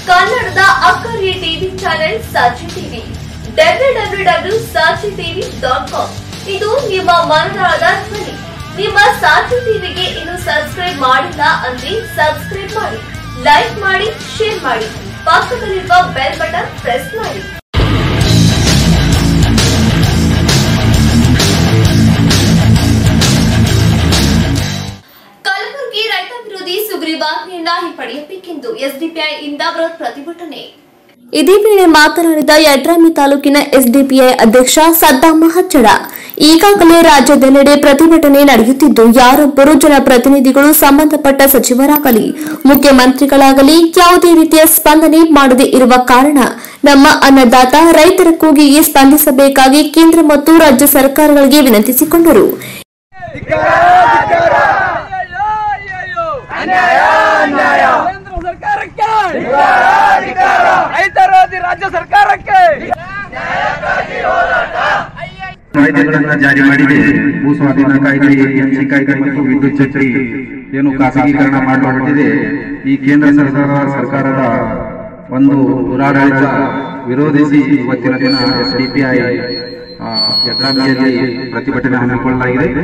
ಕನ್ನಡದ ಅಕ್ಕರೆ TV channel Sakshi TV W W W Sakshi TV dot com ಇದು ನಿಮ್ಮ ಮನದಾಳದ ಧ್ವನಿ ನಿಮ್ಮ ಸಾಕ್ಷಿ ಟಿವಿಗೆ ಇನ್ನು ಸಬ್ಸ್ಕ್ರೈಬ್ ಮಾಡಿಲ್ಲ ಅಂದ್ರೆ ಸಬ್ಸ್ಕ್ರೈಬ್ ಮಾಡಿ ಲೈಕ್ ಮಾಡಿ ಶೇರ್ ಮಾಡಿ ಪಕ್ಕದಲ್ಲಿರುವ ಬೆಲ್ ಬಟನ್ ಪ್ರೆಸ್ ಮಾಡಿ ಕಲಬುರಗಿ ರೈತ ವಿರೋಧಿ ಸುಗ್ರೀವಾಜ್ಞೆಯನ್ನ ಹಿಂಪಡೆಯಬೇಕೆಂದು ಎಸ್ಡಿಪಿಐ ಇಂದ ಬೃಹತ್ ಪ್ರತಿಭಟನೆ ಇದೇ ವೇಳೆ ಮಾತನಾಡಿದ ಯಡ್ರಾಮಿ ತಾಲೂಕಿನ ಎಸ್ಡಿಪಿಐ ಅಧ್ಯಕ್ಷ ಸದ್ದಾಮ ಹಚ್ಚಡ ಈಗಾಗಲೇ ರಾಜ್ಯದೆಲ್ಲೆಡೆ ಪ್ರತಿಭಟನೆ ನಡೆಯುತ್ತಿದ್ದು ಯಾರೊಬ್ಬರು ಜನಪ್ರತಿನಿಧಿಗಳು ಸಂಬಂಧಪಟ್ಟ ಸಚಿವರಾಗಲಿ ಮುಖ್ಯಮಂತ್ರಿಗಳಾಗಲಿ ಯಾವುದೇ ರೀತಿಯ ಸ್ಪಂದನೆ ಮಾಡದೇ ಇರುವ ಕಾರಣ ನಮ್ಮ ಅನ್ನದಾತ ರೈತರ ಕೂಗಿಗೆ ಸ್ಪಂದಿಸಬೇಕಾಗಿ ಕೇಂದ್ರ ಮತ್ತು ರಾಜ್ಯ ಸರ್ಕಾರಗಳಿಗೆ ವಿನಂತಿಸಿಕೊಂಡರು ಕೇಂದ್ರ ಸರ್ಕಾರಕ್ಕೆ ರೈತರೋಧಿ ರಾಜ್ಯ ಸರ್ಕಾರಕ್ಕೆ ಕಾಯ್ದೆಗಳನ್ನ ಜಾರಿ ಮಾಡಿದೆ ಭೂ ಸ್ವಾಧೀನ ಕಾಯ್ದೆ ಎಪಿಎಂಸಿ ಕಾಯ್ದೆ ಮತ್ತು ವಿದ್ಯುತ್ ಛತ್ರಿ ಏನು ಖಾಸಗೀಕರಣ ಮಾಡಲ್ಪಟ್ಟಿದೆ ಈ ಕೇಂದ್ರ ಸರ್ಕಾರ ಸರ್ಕಾರದ ಒಂದು ದುರಾಡಳಿತ ವಿರೋಧಿಸಿ ಇವತ್ತಿನ ದಿನ ಎಸ್ಡಿಪಿಐ ಯತ್ರಾಮಿಯಲ್ಲಿ ಪ್ರತಿಭಟನೆ ಹಮ್ಮಿಕೊಳ್ಳಲಾಗಿದೆ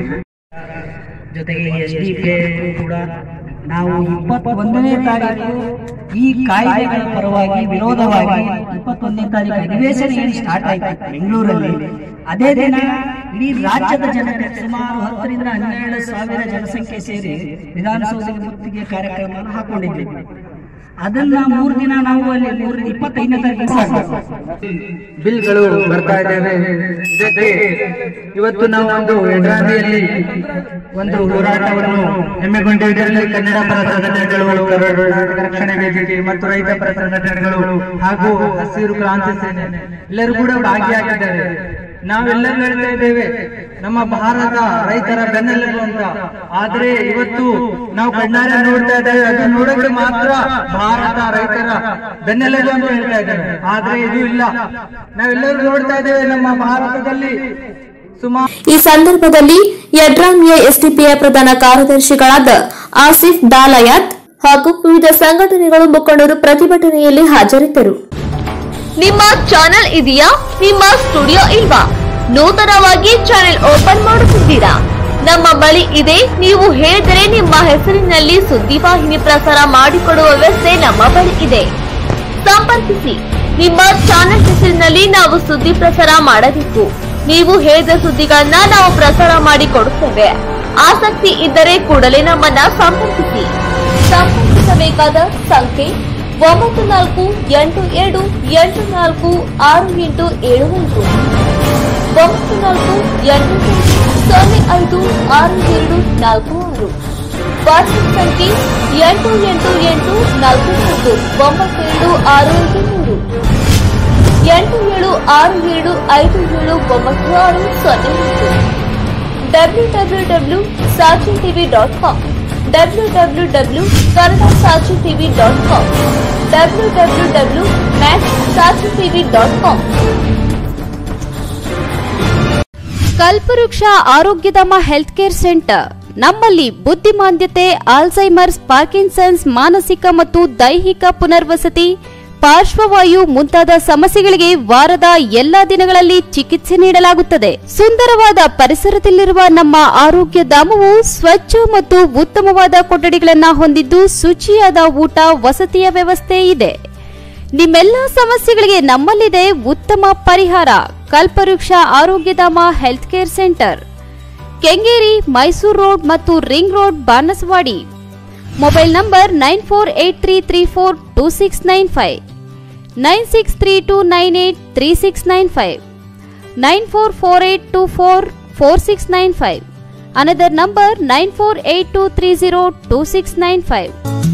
ಜೊತೆಗೆ ಎಸ್ ಡಿ ಪಿ ಕೂಡ ನಾವು ಇಪ್ಪತ್ತೊಂದನೇ ತಾರೀಕು ಈ ಕಾಯ್ದೆಗಳ ಪರವಾಗಿ ವಿರೋಧವಾಗಿ ಇಪ್ಪತ್ತೊಂದನೇ ತಾರೀಕು ಅಧಿವೇಶನ ಏನು ಸ್ಟಾರ್ಟ್ ಆಯ್ತು ಬೆಂಗಳೂರಲ್ಲಿ ಅದೇ ದಿನ ಇಡೀ ರಾಜ್ಯದ ಜನತೆ ಸುಮಾರು ಹತ್ತರಿಂದ ಹನ್ನೆರಡು ಸಾವಿರ ಜನಸಂಖ್ಯೆ ಸೇರಿ ವಿಧಾನಸೌಧದ ಮುತ್ತಿಗೆ ಕಾರ್ಯಕ್ರಮವನ್ನು ಹಾಕೊಂಡಿದ್ದೇವೆ ಅದನ್ನ ಮೂರು ದಿನ ನಾವು ಅಲ್ಲಿ ಮೂರು ಇಪ್ಪತ್ತೈದನೇ ತಾರೀಕು ಬಿಲ್ಗಳು ಬರ್ತಾ ಇದ್ದಾವೆ ಇದಕ್ಕೆ ಇವತ್ತು ನಾವು ಒಂದು ಎಡ್ರಾಮಿಯಲ್ಲಿ ಒಂದು ಹೋರಾಟವನ್ನು ಹೆಮ್ಮೆಗೊಂಡಿದ್ದರಲ್ಲಿ ಕನ್ನಡ ಪರ ಸಂಘಟನೆಗಳು ಕರ್ನಾಟಕ ರಕ್ಷಣೆ ವೇದಿಕೆ ಮತ್ತು ರೈತ ಪರ ಸಂಘಟನೆಗಳು ಹಾಗೂ ಹಸಿರು ಕ್ರಾಂತಿ ಸೇನೆ ಎಲ್ಲರೂ ಕೂಡ ಭಾಗಿಯಾಗಿದ್ದಾರೆ ನಾವೆಲ್ಲರೂ ಹೇಳ್ತಾ ಇದ್ದೇವೆ ನಮ್ಮ ಭಾರತ ರೈತರ ಬೆನ್ನೆಲುಬು ಅಂತ ಆದ್ರೆ ಇವತ್ತು ನಾವು ಕಣ್ಣಾರೆ ನೋಡ್ತಾ ಇದ್ದೇವೆ ಅದು ನೋಡೋಕೆ ಮಾತ್ರ ಭಾರತ ರೈತರ ಬೆನ್ನೆಲುಬು ಅಂತ ಹೇಳ್ತಾ ಇದ್ದೇವೆ ಆದ್ರೆ ಇದು ಇಲ್ಲ ನಾವೆಲ್ಲರೂ ನೋಡ್ತಾ ಇದ್ದೇವೆ ನಮ್ಮ ಭಾರತದಲ್ಲಿ ಸುಮಾರು ಈ ಸಂದರ್ಭದಲ್ಲಿ ಯಡ್ರಾಮಿಯ ಎಸ್ಡಿಪಿಐ ಪ್ರಧಾನ ಕಾರ್ಯದರ್ಶಿಗಳಾದ ಆಸಿಫ್ ದಾಲಯಾತ್ ಹಾಗೂ ವಿವಿಧ ಸಂಘಟನೆಗಳು ಮುಖಂಡರು ಪ್ರತಿಭಟನೆಯಲ್ಲಿ ಹಾಜರಿದ್ದರು ನಿಮ್ಮ ಚಾನೆಲ್ ಇದೆಯಾ ನಿಮ್ಮ ಸ್ಟುಡಿಯೋ ಇಲ್ವಾ ನೂತನವಾಗಿ ಚಾನೆಲ್ ಓಪನ್ ಮಾಡುತ್ತಿದ್ದೀರಾ ನಮ್ಮ ಬಳಿ ಇದೆ ನೀವು ಹೇಳಿದರೆ ನಿಮ್ಮ ಹೆಸರಿನಲ್ಲಿ ಸುದ್ದಿವಾಹಿನಿ ಪ್ರಸಾರ ಮಾಡಿಕೊಡುವ ವ್ಯವಸ್ಥೆ ನಮ್ಮ ಬಳಿ ಇದೆ ಸಂಪರ್ಕಿಸಿ ನಿಮ್ಮ ಚಾನೆಲ್ ಹೆಸರಿನಲ್ಲಿ ನಾವು ಸುದ್ದಿ ಪ್ರಸಾರ ಮಾಡಬೇಕು ನೀವು ಹೇಳಿದ ಸುದ್ದಿಗಳನ್ನ ನಾವು ಪ್ರಸಾರ ಮಾಡಿ ಕೊಡುತ್ತೇವೆ ಆಸಕ್ತಿ ಇದ್ದರೆ ಕೂಡಲೇ ನಮ್ಮನ್ನ ಸಂಪರ್ಕಿಸಿ ಸಂಪರ್ಕಿಸಬೇಕಾದ ಸಂಖ್ಯೆ ಒಂಬತ್ತು ನಾಲ್ಕು ಎಂಟು ಎರಡು ಎಂಟು ನಾಲ್ಕು ಆರು ಎಂಟು ಏಳು ಐದು ಒಂಬತ್ತು ನಾಲ್ಕು ಎಂಟು ಸೊನ್ನೆ ಐದು ಆರು ಎರಡು ನಾಲ್ಕು ಆರು ವಾಟ್ಸ್ಆಪ್ ಸಂಖ್ಯೆ ಎಂಟು ಎಂಟು ಎಂಟು ನಾಲ್ಕು ನಾಲ್ಕು ಒಂಬತ್ತು ಏಳು ಆರು ಐದು ಮೂರು ಎಂಟು ಏಳು ಆರು ಏಳು ಐದು ಏಳು ಒಂಬತ್ತು ಆರು ಸೊನ್ನೆ ಎಂಟು W W W Sakshi TV dot com W W W Kannada Sakshi TV dot com W W W max Sakshi TV dot com Kalpavriksha Arogyadhama health care centre ನಮ್ಮಲ್ಲಿ ಬುದ್ಧಿಮಾಂದ್ಯತೆ ಆಲ್ಝೈಮರ್ಸ್ ಪಾರ್ಕಿನ್ಸನ್ಸ್ ಮಾನಸಿಕ ಮತ್ತು ದೈಹಿಕ ಪುನರ್ವಸತಿ ಪಾರ್ಶ್ವವಾಯು ಮುಂತಾದ ಸಮಸ್ಯೆಗಳಿಗೆ ವಾರದ ಎಲ್ಲಾ ದಿನಗಳಲ್ಲಿ ಚಿಕಿತ್ಸೆ ನೀಡಲಾಗುತ್ತದೆ ಸುಂದರವಾದ ಪರಿಸರದಲ್ಲಿರುವ ನಮ್ಮ ಆರೋಗ್ಯ ಧಾಮವು ಸ್ವಚ್ಛ ಮತ್ತು ಉತ್ತಮವಾದ ಕೊಠಡಿಗಳನ್ನು ಹೊಂದಿದ್ದು ಶುಚಿಯಾದ ಊಟ ವಸತಿಯ ವ್ಯವಸ್ಥೆ ಇದೆ ನಿಮ್ಮೆಲ್ಲ ಸಮಸ್ಯೆಗಳಿಗೆ ನಮ್ಮಲ್ಲಿದೆ ಉತ್ತಮ ಪರಿಹಾರ Kalpavriksha Arogyadhama health care centre Kengeri Mysuru road ಮತ್ತು ring road Banaswadi mobile number nine four eight three three four two six nine five nine six three two nine eight three six nine five nine four four eight two four four six nine five another number nine four eight two three zero two six nine five